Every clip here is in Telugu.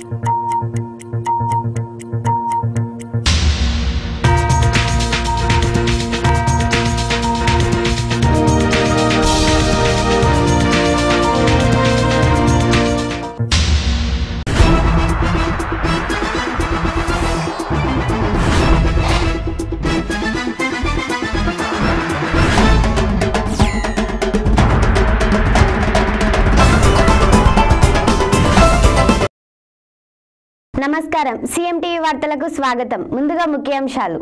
నమస్కారం సీఎం టీవీ వార్తలకు స్వాగతం ముందుగా ముఖ్యాంశాలు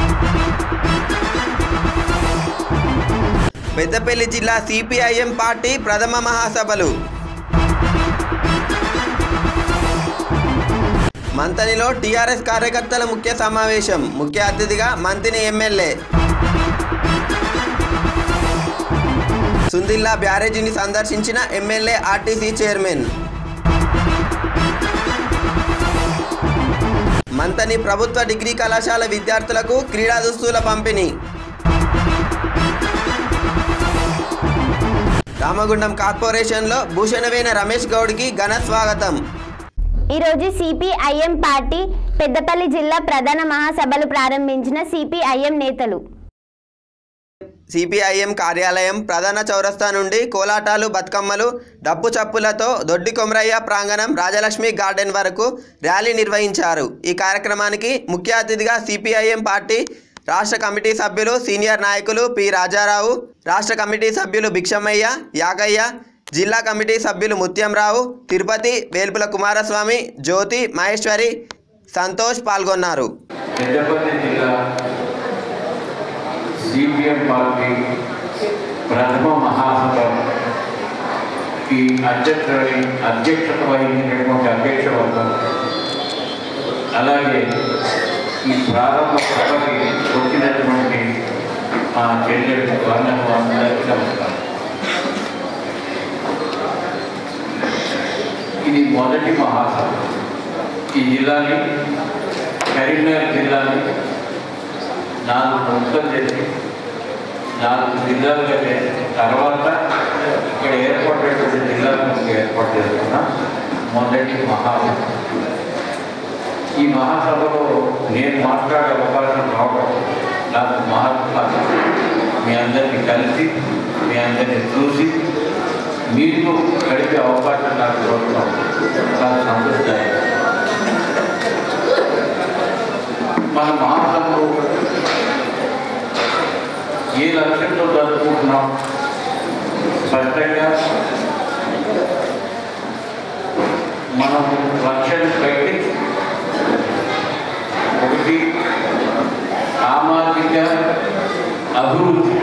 పెద్దపల్లి జిల్లా సిపిఐఎం పార్టీ ప్రథమ మహాసభలు మంతనిలో టీఆర్ఎస్ కార్యకర్తల ముఖ్య సమావేశం ముఖ్య అతిథిగా మంతిని ఎమ్మెల్యే సుందిల్లా బ్యారేజీని సందర్శించిన ఎమ్మెల్యే ఆర్టీసీ చైర్మన్ మంతని ప్రభుత్వ డిగ్రీ కళాశాల విద్యార్థులకు క్రీడా దుస్తుల పంపిణీ రామగుండం కార్పొరేషన్లో భూషణవేన రమేష్ గౌడ్కి ఘన స్వాగతం ఈరోజు సిపిఐఎం పార్టీ పెద్దపల్లి జిల్లా ప్రధాన మహాసభలు ప్రారంభించిన సిపిఐఎం నేతలు సిపిఐఎం కార్యాలయం ప్రధాన చౌరస్తా నుండి కోలాటాలు బతుకమ్మలు డప్పు చప్పులతో దొడ్డి కొమరయ్య ప్రాంగణం రాజలక్ష్మి గార్డెన్ వరకు ర్యాలీ నిర్వహించారు ఈ కార్యక్రమానికి ముఖ్య అతిథిగా సిపిఐఎం పార్టీ రాష్ట్ర కమిటీ సభ్యులు సీనియర్ నాయకులు పి రాజారావు రాష్ట్ర కమిటీ సభ్యులు భిక్షమయ్య యాగయ్య జిల్లా కమిటీ సభ్యులు ముత్యంరావు తిరుపతి వేల్పుల కుమారస్వామి జ్యోతి మహేశ్వరి సంతోష్ పాల్గొన్నారు పెద్దపల్లి జిల్లా సిపిఎం పార్టీ ప్రథమ మహాసభకి అధ్యక్ష అధ్యక్షత వహించినటువంటి అధ్యక్ష వర్గం అలాగే ఈ ప్రారంభ సభకి వచ్చినటువంటి మా చెల్లెలు అన్నకు అందరికీ నమస్కారం ఇది మొదటి మహాసభ ఈ జిల్లాని కరీంనగర్ జిల్లాని నాలుగు ముక్కలు చేసి నాలుగు జిల్లాలుగా చేసి తర్వాత ఇక్కడ ఏర్పడినటువంటి జిల్లాలకు ఏర్పాటు చేసుకున్న మొదటి మహాసభ ఈ మహాసభలో నేను మాట్లాడే అవకాశం రావడం నాకు మహాత్మ మీ అందరినీ కలిసి మీ అందరినీ చూసి మీతో గడిపే అవకాశం నాకు దొరకడం చాలా సంతోషదాయకం మన మహాసభలో ఏ లక్ష్యంతో జరుపుకుంటున్నాం స్పష్టంగా మనం లక్ష్యాన్ని పెట్టి ఒకటి సామాజిక అభివృద్ధి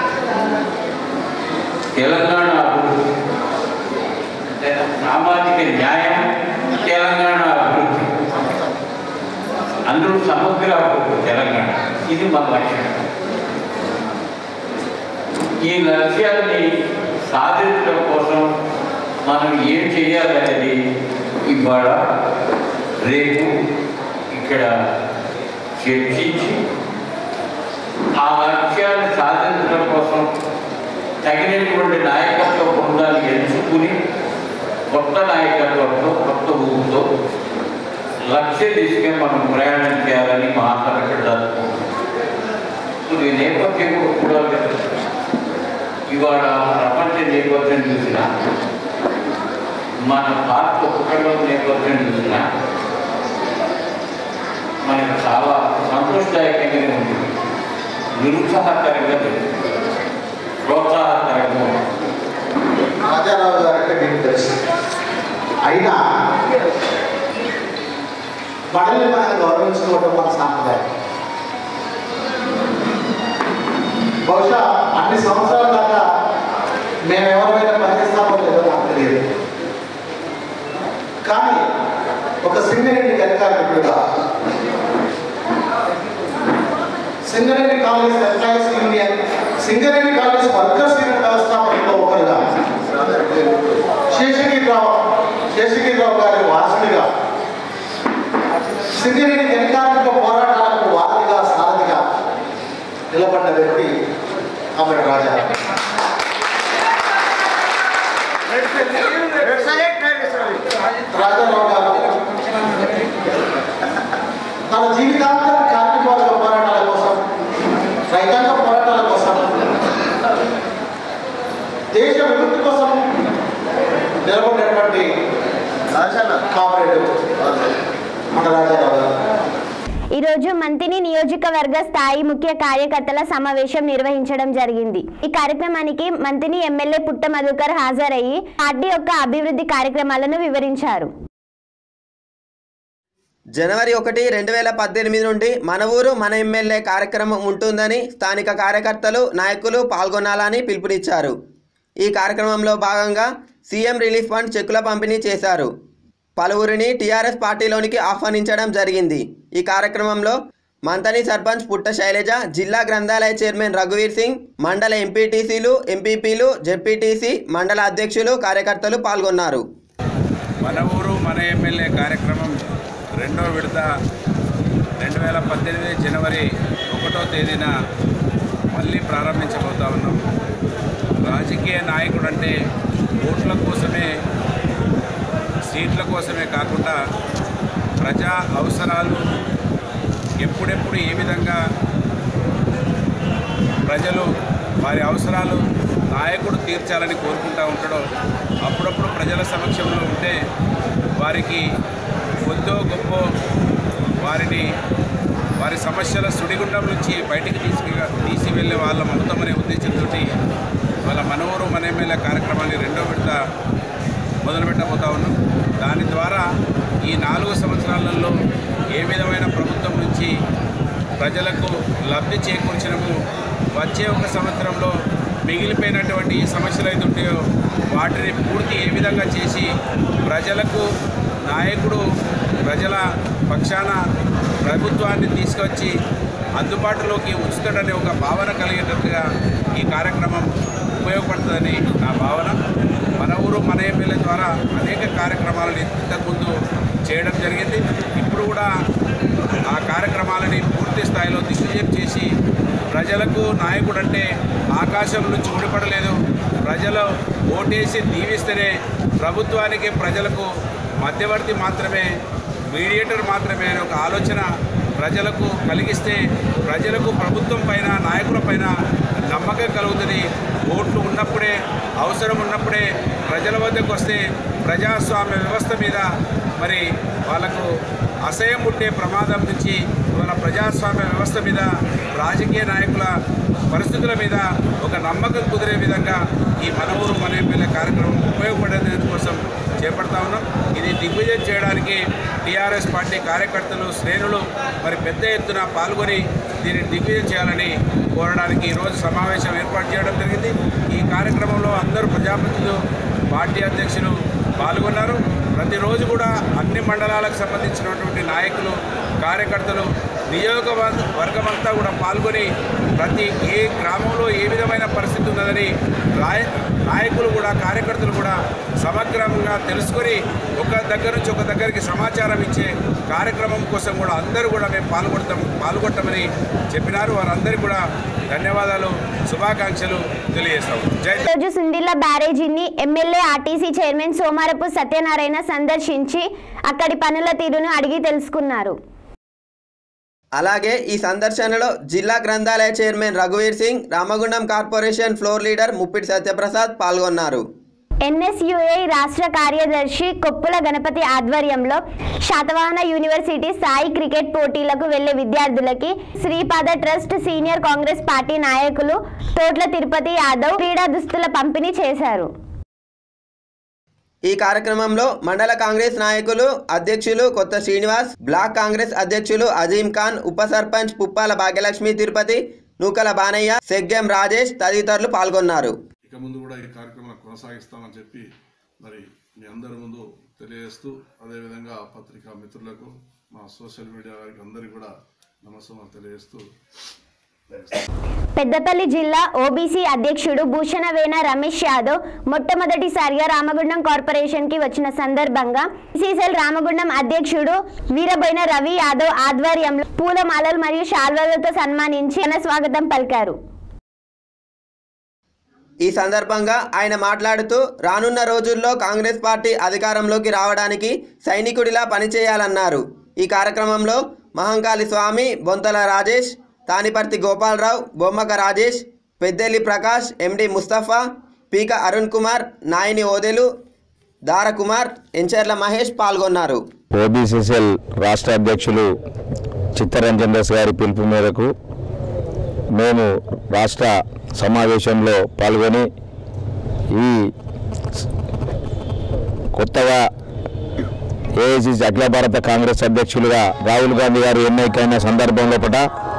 తెలంగాణ అభివృద్ధి అంటే సామాజిక న్యాయం తెలంగాణ అభివృద్ధి అందరూ సమగ్ర అభివృద్ధి తెలంగాణ ఇది మన లక్ష్యం ఈ లక్ష్యాన్ని సాధించడం కోసం మనం ఏం చేయాలనేది ఇవాళ రేపు ఇక్కడ చర్చించి ఆ లక్ష్యాన్ని సాధించడం కోసం తగినటువంటి నాయకత్వ బృందాలు ఎంచుకుని కొత్త నాయకత్వంతో కొత్త ఊరితో లక్ష్య దిశగా మనం ప్రయాణం చేయాలని మాట్లాడతారు ఈ నేపథ్యం కూడా చూడాలి కదా. ఇవాళ ప్రపంచ నేపథ్యం చూసినా మన భారత ఉపఖండం నేపథ్యం చూసినా మనకు చాలా సంతోషదాయకంగా ఉంటుంది నిరుత్సాహకరంగా లేదు ప్రోత్సాహకరంగా ఉంటుంది రాజారావు గారంటే మీకు తెలుసు అయినా మనల్ని మనం గౌరవించుకోవడం మన సాంప్రదాయం బహుశా అన్ని సంవత్సరాల దాకా మేము ఎవరిమైనా పనిచేస్తామో లేదో నాకు తెలియదు కానీ ఒక సింగరేణి అధికారికుడుగా Singareni college employees union Singareni college workers union వ్యవస్థాపకుల్లో ఒకరుగా శేషగిరిరావు శేషగిరిరావు గారి వారసుడిగా సింగరేణి జనకార్మిక పోరాటాలకు వారధిగా సారథిగా నిలబడ్డ వ్యక్తి ఆమె రాజా రాజారావు గారు తన జీవితాంతం కార్మిక వర్గ పోరాటాల కోసం రైతాంగ పోరాటాల కోసం దేశ విముక్తి కోసం నిలబడినటువంటి కామ్రేడ్ మన రాజారావు గారు ఈరోజు మంతిని నియోజకవర్గ స్థాయి ముఖ్య కార్యకర్తల సమావేశం నిర్వహించడం జరిగింది ఈ కార్యక్రమానికి మంతిని ఎమ్మెల్యే పుట్ట మధుకర్ హాజరయ్యి పార్టీ యొక్క అభివృద్ధి కార్యక్రమాలను వివరించారు జనవరి ఒకటి రెండు వేల పద్దెనిమిది నుండి మన ఊరు మన ఎమ్మెల్యే కార్యక్రమం ఉంటుందని స్థానిక కార్యకర్తలు నాయకులు పాల్గొనాలని పిలుపునిచ్చారు ఈ కార్యక్రమంలో భాగంగా సీఎం రిలీఫ్ ఫండ్ చెక్కుల పంపిణీ చేశారు పలువురిని టీఆర్ఎస్ పార్టీలోనికి ఆహ్వానించడం జరిగింది ఈ కార్యక్రమంలో మంతని సర్పంచ్ పుట్ట శైలజ జిల్లా గ్రంథాలయ చైర్మన్ రఘువీర్ సింగ్ మండల ఎంపీటీసీలు ఎంపీపీలు జెడ్పీటీసీ మండల అధ్యక్షులు కార్యకర్తలు పాల్గొన్నారు మన ఊరు మన ఎమ్మెల్యే కార్యక్రమం రెండో విడత రెండు వేల పద్దెనిమిది జనవరి ఒకటో తేదీన మళ్ళీ ప్రారంభించబోతా ఉన్నాం రాజకీయ నాయకుడు అంటే ఓట్ల కోసమే సీట్ల కోసమే కాకుండా ప్రజా అవసరాలు ఎప్పుడెప్పుడు ఏ విధంగా ప్రజలు వారి అవసరాలు నాయకుడు తీర్చాలని కోరుకుంటూ ఉంటాడో అప్పుడప్పుడు ప్రజల సమక్షంలో ఉంటే వారికి కొద్దో గొప్ప వారిని వారి సమస్యల సుడిగుండం నుంచి బయటికి తీసుకు తీసి వెళ్ళే వాళ్ళ అవుతామనే ఉద్దేశంతో వాళ్ళ మనవరు మన ఎమ్మెల్యే కార్యక్రమాన్ని రెండో విడత మొదలుపెట్టబోతా ఉన్నాం దాని ద్వారా ఈ నాలుగు సంవత్సరాలలో ఏ విధమైన ప్రభుత్వం నుంచి ప్రజలకు లబ్ధి చేకూర్చినము వచ్చే ఒక సంవత్సరంలో మిగిలిపోయినటువంటి ఈ సమస్యలు అయితే ఉంటాయో వాటిని పూర్తి ఏ విధంగా చేసి ప్రజలకు నాయకుడు ప్రజల పక్షాన ప్రభుత్వాన్ని తీసుకొచ్చి అందుబాటులోకి ఉంచుతాడనే ఒక భావన కలిగేటట్టుగా ఈ కార్యక్రమం ఉపయోగపడుతుందని నా భావన మన ఊరు మన ఎమ్మెల్యే ద్వారా అనేక కార్యక్రమాలను ఇంతకుముందు చేయడం జరిగింది ఇప్పుడు కూడా ఆ కార్యక్రమాలని పూర్తి స్థాయిలో దిగ్విజయం చేసి ప్రజలకు నాయకుడు అంటే ఆకాశం నుంచి ఊడిపడలేదు ప్రజలు ఓటేసి దీవిస్తేనే ప్రభుత్వానికి ప్రజలకు మధ్యవర్తి మాత్రమే మీడియేటర్ మాత్రమే అనే ఒక ఆలోచన ప్రజలకు కలిగిస్తే ప్రజలకు ప్రభుత్వం పైన నాయకుల పైన నమ్మకం కలుగుతుంది ఓట్లు ఉన్నప్పుడే అవసరం ఉన్నప్పుడే ప్రజల వద్దకు వస్తే ప్రజాస్వామ్య వ్యవస్థ మీద మరి వాళ్ళకు అసహ్యం పుట్టే ప్రమాదం నుంచి వాళ్ళ ప్రజాస్వామ్య వ్యవస్థ మీద రాజకీయ నాయకుల పరిస్థితుల మీద ఒక నమ్మకం కుదిరే విధంగా ఈ మన ఊరు మన ఎమ్మెల్యే కార్యక్రమం ఉపయోగపడే కోసం చేపడతా ఉన్నాం ఇది దిగ్విజయం చేయడానికి టీఆర్ఎస్ పార్టీ కార్యకర్తలు శ్రేణులు మరి పెద్ద ఎత్తున పాల్గొని దీన్ని దిగ్విజయం చేయాలని కోరడానికి ఈరోజు సమావేశం ఏర్పాటు చేయడం జరిగింది ఈ కార్యక్రమంలో అందరూ ప్రజాప్రతినిధులు పార్టీ అధ్యక్షులు పాల్గొన్నారు ప్రతిరోజు కూడా అన్ని మండలాలకు సంబంధించినటువంటి నాయకులు కార్యకర్తలు నియోజకవర్గం అంతా కూడా పాల్గొని ప్రతి ఏ గ్రామంలో ఏ విధమైన పరిస్థితి ఉన్నదని రాయ నాయకులు కూడా కార్యకర్తలు కూడా సమగ్రంగా తెలుసుకొని ఒక దగ్గర నుంచి ఒక దగ్గరికి సమాచారం ఇచ్చే కార్యక్రమం కోసం కూడా అందరూ కూడా మేము పాల్గొడతాం పాల్గొంటామని చెప్పినారు వారందరికీ కూడా ధన్యవాదాలు శుభాకాంక్షలు తెలియజేస్తాం జై రోజు సుందిల్ల బ్యారేజీని MLA RTC chairman Somarapu Satyanarayana సందర్శించి అక్కడి పనుల తీరును అడిగి తెలుసుకున్నారు అలాగే ఈ సందర్శనలో జిల్లా గ్రంథాలయ చైర్మన్ రఘువీర్ Singh Ramagundam corporation floor leader Muppiti Satyaprasad పాల్గొన్నారు ఎన్ఎస్యుఐ రాష్ట్ర కార్యదర్శి కొప్పుల గణపతి ఆధ్వర్యంలో శాతవాహన యూనివర్సిటీ స్థాయి క్రికెట్ పోటీలకు వెళ్లే విద్యార్థులకి Sripada trust senior Congress party నాయకులు తోట్ల తిరుపతి యాదవ్ క్రీడా దుస్తుల పంపిణీ చేశారు ఈ కార్యక్రమంలో మండల కాంగ్రెస్ నాయకులు అధ్యక్షులు కొత్త శ్రీనివాస్ బ్లాక్ కాంగ్రెస్ అధ్యక్షులు అజీం ఖాన్ ఉప సర్పంచ్ పుప్పాల భాగ్యలక్ష్మి తిరుపతి నూకల బానయ్య సెగ్గెం రాజేష్ తదితరులు పాల్గొన్నారు ఇక ముందు కూడా ఈ కార్యక్రమాన్ని కొనసాగిస్తామని చెప్పి మరి మీ అందరి ముందు తెలియజేస్తూ అదేవిధంగా పత్రికా మిత్రులకు మా సోషల్ మీడియా వారికి అందరికీ కూడా నమస్కారం తెలియజేస్తూ పెద్దపల్లి జిల్లా ఓబీసీ అధ్యక్షుడు భూషణవేణ రమేష్ యాదవ్ మొట్టమొదటిసారిగా రామగుండం కార్పొరేషన్ కి వచ్చిన సందర్భంగా సిసిఎల్ రామగుండం అధ్యక్షుడు వీరబోయిన రవి యాదవ్ ఆధ్వర్యంలో పూలమాలలు మరియు శాల్వలతో సన్మానించి ఘన స్వాగతం పలికారు ఈ సందర్భంగా ఆయన మాట్లాడుతూ రానున్న రోజుల్లో కాంగ్రెస్ పార్టీ అధికారంలోకి రావడానికి సైనికుడిలా పనిచేయాలన్నారు ఈ కార్యక్రమంలో మహంకాళి స్వామి బొంతల రాజేష్ తానిపర్తి గోపాలరావు బొమ్మక రాజేష్ పెద్దెల్లి ప్రకాష్ ఎండి ముస్తఫా పీక అరుణ్ కుమార్ నాయని ఓదెలు దారకుమార్ ఎంచర్ల మహేష్ పాల్గొన్నారు ఓబీసీసీఎల్ రాష్ట్ర అధ్యక్షులు చిత్తరంజన్ దాస్ గారి పిలుపు మేరకు మేము రాష్ట్ర సమావేశంలో పాల్గొని ఈ కొత్తగా ఏఐసిసి అఖిల భారత కాంగ్రెస్ అధ్యక్షులుగా రాహుల్ గాంధీ గారు ఎన్నికైన సందర్భంలో పట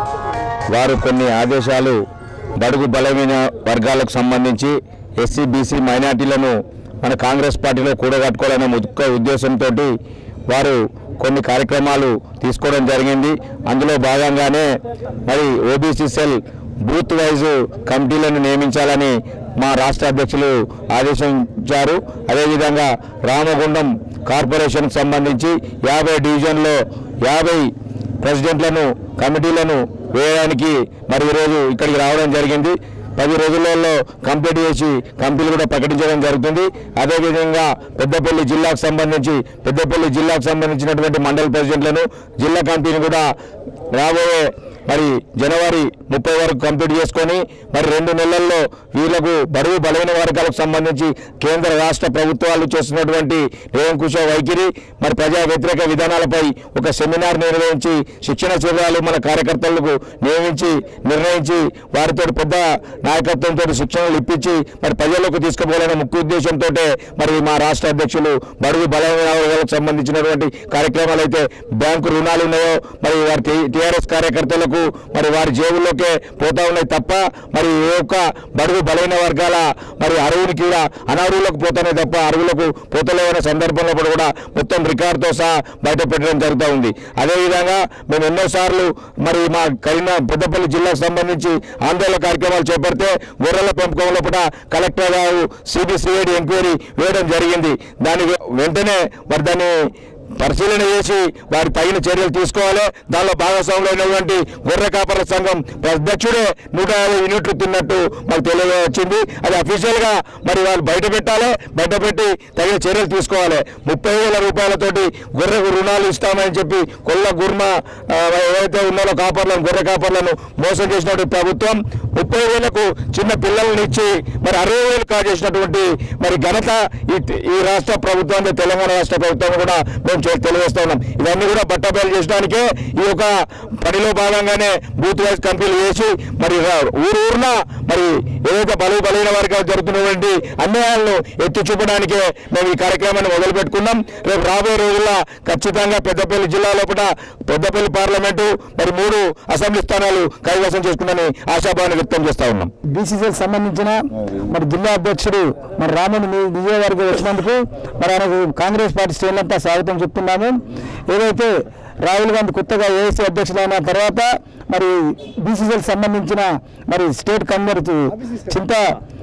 వారు కొన్ని ఆదేశాలు బడుగు బలమైన వర్గాలకు సంబంధించి ఎస్సీ బీసీ మైనార్టీలను మన కాంగ్రెస్ పార్టీలో కూడగట్టుకోవాలనే ముఖ్య ఉద్దేశంతో వారు కొన్ని కార్యక్రమాలు తీసుకోవడం జరిగింది అందులో భాగంగానే మరి ఓబీసీ సెల్ బూత్ వైజ్ కమిటీలను నియమించాలని మా రాష్ట్ర అధ్యక్షులు ఆదేశించారు అదేవిధంగా రామగుండం కార్పొరేషన్కి సంబంధించి యాభై డివిజన్లో యాభై ప్రెసిడెంట్లను కమిటీలను వేయడానికి మరి ఈరోజు ఇక్కడికి రావడం జరిగింది పది రోజులలో కంప్లీట్ చేసి కమిటీలు కూడా ప్రకటించడం జరుగుతుంది అదేవిధంగా పెద్దపల్లి జిల్లాకు సంబంధించి పెద్దపల్లి జిల్లాకు సంబంధించినటువంటి మండల ప్రెసిడెంట్లను జిల్లా కమిటీని కూడా రాబోయే మరి జనవరి ముప్పై వరకు కంప్లీట్ చేసుకొని మరి రెండు నెలల్లో వీళ్లకు బడుగు బలైన వర్గాలకు సంబంధించి కేంద్ర రాష్ట్ర ప్రభుత్వాలు చేస్తున్నటువంటి నిరంకుశ వైఖరి మరి ప్రజా వ్యతిరేక విధానాలపై ఒక సెమినార్ నిర్వహించి శిక్షణ శిబిరాలు మన కార్యకర్తలకు నియమించి నిర్ణయించి వారితో పెద్ద నాయకత్వంతో శిక్షణలు ఇప్పించి మరి ప్రజలకు తీసుకుపోవాలనే ముఖ్య ఉద్దేశంతో మరి మా రాష్ట్ర అధ్యక్షులు బడుగు బలమైన వర్గాలకు సంబంధించినటువంటి కార్యక్రమాలు అయితే బ్యాంకు రుణాలు ఉన్నాయో మరి వారి టీఆర్ఎస్ కార్యకర్తలకు మరి వారి జేబుల్లోకే పోతా ఉన్నాయి తప్ప మరి ఏ ఒక్క బడుగు బలైన వర్గాల మరి అరువునికి కూడా అనర్హులకు పోతున్నాయి తప్ప అరువులకు పోతలేవనే సందర్భంలో కూడా మొత్తం రికార్డుతో సహా బయట పెట్టడం జరుగుతూ ఉంది అదేవిధంగా మేము ఎన్నోసార్లు మరి మా కరీనా పెద్దపల్లి జిల్లాకు సంబంధించి ఆందోళన కార్యక్రమాలు చేపడితే గొర్రెల పెంపకంలో కూడా కలెక్టర్ గారు సిబిసిఐడి ఎంక్వైరీ వేయడం జరిగింది దాని వె- వెంటనే మరి దాన్ని పరిశీలన చేసి వారి తగిన చర్యలు తీసుకోవాలి దానిలో భాగస్వాములైనటువంటి గొర్రె కాపర్ల సంఘం అధ్యక్షుడే నూట యాభై యూనిట్లు తిన్నట్టు మాకు తెలియ వచ్చింది అది అఫీషియల్ గా మరి వాళ్ళు బయట పెట్టాలి బయట పెట్టి తగిన చర్యలు తీసుకోవాలి ముప్పై వేల రూపాయలతోటి గొర్రెకు రుణాలు ఇస్తామని చెప్పి కొల్ల గుర్మ ఆ, ఏవైతే ఉన్నారో కాపర్లను గొర్రె కాపర్లను మోసం చేసినటువంటి ప్రభుత్వం ముప్పై వేలకు చిన్న పిల్లలను ఇచ్చి మరి అరవై వేలు కాజేసినటువంటి మరి ఘనత ఈ ఈ రాష్ట్ర ప్రభుత్వం తెలంగాణ రాష్ట్ర ప్రభుత్వం కూడా మేము చే- తెలియజేస్తా ఉన్నాం ఇవన్నీ కూడా బట్టబయలు చేసడానికే ఈ యొక్క పనిలో భాగంగానే బూత్ వైజ్ కంపెనీలు వేసి మరి రా- ఊరు ఊరున మరి ఏదైతే బలు బలైన వారికి జరుగుతున్నటువంటి అన్యాయాలను ఎత్తి చూపడానికే మేము ఈ కార్యక్రమాన్ని మొదలు పెట్టుకున్నాం రేపు రాబోయే రోజుల్లో ఖచ్చితంగా పెద్దపల్లి జిల్లా లోపల పెద్దపల్లి పార్లమెంటు మరి మూడు అసెంబ్లీ స్థానాలు కైవసం చేసుకుందని ఆశాభావాన్ని వ్యక్తం చేస్తా ఉన్నాం బీసీసీకి సంబంధించిన మరి జిల్లా అధ్యక్షుడు మరి రాముని మీ విజయవాడకి వచ్చినందుకు మరి ఆయనకు కాంగ్రెస్ పార్టీ శ్రేణులంతా స్వాగతం చెప్తున్నాము ఏదైతే రాహుల్ గాంధీ కొత్తగా ఏఐసీ అధ్యక్షులైన తర్వాత మరి బీసీసీకి సంబంధించిన మరి స్టేట్ కన్వీనర్ చింత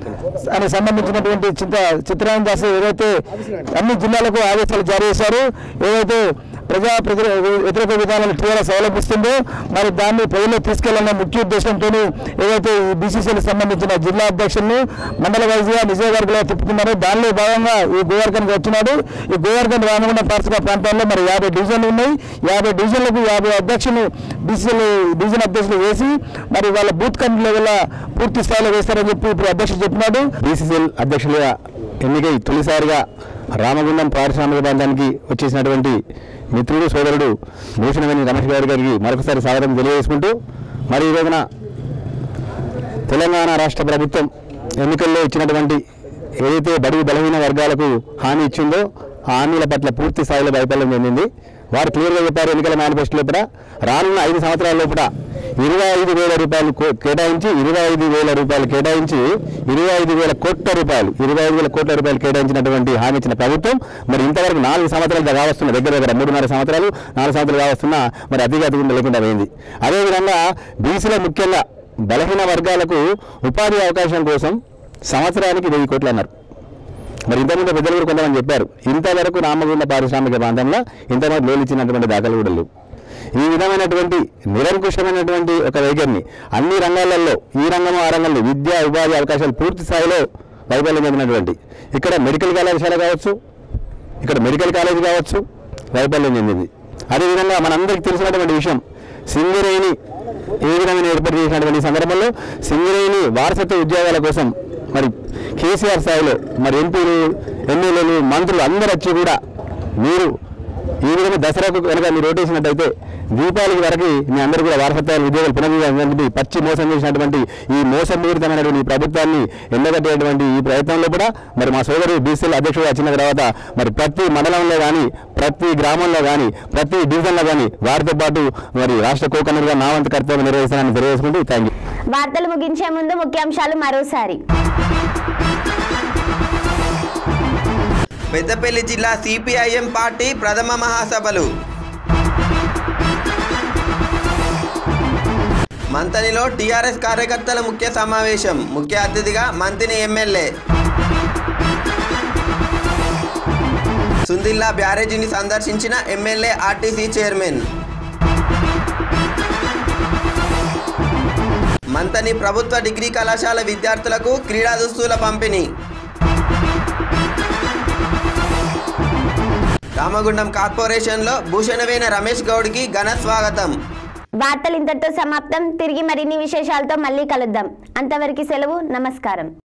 అని సంబంధించినటువంటి చింత చిత్రాన్ని దాస్ ఏదైతే అన్ని జిల్లాలకు ఆదేశాలు జారీ చేశారు ఏదైతే ప్రజా ప్రజల వ్యతిరేక విధానాలు టీఆర్ఎస్ అవలంబిస్తుందో మరి దాన్ని ప్రజల్లో తీసుకెళ్లాలన్న ముఖ్య ఉద్దేశంతో ఏదైతే ఈ బీసీసీలకు సంబంధించిన జిల్లా అధ్యక్షులను మండల వైజ్గా నిజవర్గంలో తిప్పుతున్నారో దానిలో భాగంగా ఈ గోవర్ధన్కి వచ్చినాడు ఈ గోవర్ధన్ రామగుండం పార్షిక ప్రాంతాల్లో మరి యాభై డివిజన్లు ఉన్నాయి యాభై డివిజన్లకు యాభై అధ్యక్షులు బీసీసీలు డివిజన్ అధ్యక్షులు వేసి మరి వాళ్ళ బూత్ కమిటీ లెవెల్ పూర్తి స్థాయిలో వేస్తారని చెప్పి ఇప్పుడు అధ్యక్షుడు చెప్పినాడు బీసీసీఎల్ అధ్యక్షులుగా ఎన్నికై తొలిసారిగా రామగుండం పారిశ్రామిక ప్రాంతానికి వచ్చేసినటువంటి మిత్రుడు సోదరుడు భూషణవేణి రమేష్ గారి గారికి మరొకసారి స్వాగతం తెలియజేసుకుంటూ మరి ఈ రోజున తెలంగాణ రాష్ట్ర ప్రభుత్వం ఎన్నికల్లో ఇచ్చినటువంటి ఏదైతే బడుగు బలహీన వర్గాలకు హామీ ఇచ్చిందో ఆ హామీల పట్ల పూర్తి స్థాయిలో వైఫల్యం చెందింది వారు క్లియర్గా చెప్పారు ఎన్నికల మేనిఫెస్టో లోపల రానున్న ఐదు సంవత్సరాల లోపల ఇరవై ఐదు వేల రూపాయలు కో- కేటాయించి ఇరవై ఐదు వేల రూపాయలు కేటాయించి ఇరవై ఐదు వేల కోట్ల రూపాయలు ఇరవై ఐదు వేల కోట్ల రూపాయలు కేటాయించినటువంటి హామీ ఇచ్చిన ప్రభుత్వం మరి ఇంతవరకు నాలుగు సంవత్సరాలు కావస్తున్న దగ్గర దగ్గర మూడున్నర సంవత్సరాలు నాలుగు సంవత్సరాలు కావస్తున్న మరి అతిగతి లేకుండా పోయింది అదేవిధంగా బీసీలో ముఖ్యంగా బలహీన వర్గాలకు ఉపాధి అవకాశం కోసం సంవత్సరానికి వెయ్యి కోట్లు అన్నారు మరి ఇంతకుముందు పెద్దలు కూడా కొంతమంది చెప్పారు ఇంతవరకు రామగుండ పారిశ్రామిక ప్రాంతంలో ఇంతవరకు లోన్ ఇచ్చినటువంటి దాఖలు కూడా లేవు ఈ విధమైనటువంటి నిరంకుశమైనటువంటి ఒక వైఖరిని అన్ని రంగాలలో ఈ రంగం ఆ రంగంలో విద్యా ఉపాధి అవకాశాలు పూర్తి స్థాయిలో వైఫల్యం చెందినటువంటి ఇక్కడ మెడికల్ కళాశాల కావచ్చు ఇక్కడ మెడికల్ కాలేజ్ కావచ్చు వైఫల్యం చెందింది అదేవిధంగా మనందరికీ తెలిసినటువంటి విషయం సింగరేణి ఏ విధంగా ఏర్పాటు చేసినటువంటి సందర్భంలో సింగరేణి వారసత్వ ఉద్యోగాల కోసం మరి కేసీఆర్ స్థాయిలో మరి ఎంపీలు ఎమ్మెల్యేలు మంత్రులు అందరూ వచ్చి కూడా మీరు ఈ విధంగా దసరాకు కనుక మీరు ఓటేసినట్టయితే దీపావళికి వరకు మీ అందరూ కూడా వారసత్వ ఉద్యోగాలు పునరుద్ధరించినటువంటి పచ్చి మోసం చేసినటువంటి ఈ మోసపూరితమైనటువంటి ఈ ప్రభుత్వాన్ని ఎండగట్టేటువంటి ఈ ప్రయత్నంలో కూడా మరి మా సోదరు బీసీఎల్ అధ్యక్షుడు వచ్చిన తర్వాత మరి ప్రతి మండలంలో కానీ ప్రతి గ్రామంలో కానీ ప్రతి డివిజన్లో కానీ వారితో పాటు మరి రాష్ట్ర కోకన్నరుగా నా వంతు కర్తవ్యం నిర్వహిస్తానని తెలియజేసుకుంటూ థ్యాంక్ యూ వార్తలు ముగించే ముందు ముఖ్యాంశాలు మరోసారి పెద్దపల్లి జిల్లా సిపిఐఎం పార్టీ ప్రథమ మహాసభలు మంతనిలో టీఆర్ఎస్ కార్యకర్తల ముఖ్య సమావేశం ముఖ్య అతిథిగా మంతిని ఎమ్మెల్యే సుందిల్లా బ్యారేజీని సందర్శించిన ఎమ్మెల్యే ఆర్టీసీ చైర్మన్ మంతని ప్రభుత్వ డిగ్రీ కళాశాల విద్యార్థులకు క్రీడా దుస్తుల పంపిణీ రామగుండం కార్పొరేషన్లో భూషణవేన రమేష్ గౌడ్కి ఘన స్వాగతం వార్తలు ఇంతటితో సమాప్తం తిరిగి మరిన్ని విశేషాలతో మళ్ళీ కలుద్దాం అంతవరకు సెలవు నమస్కారం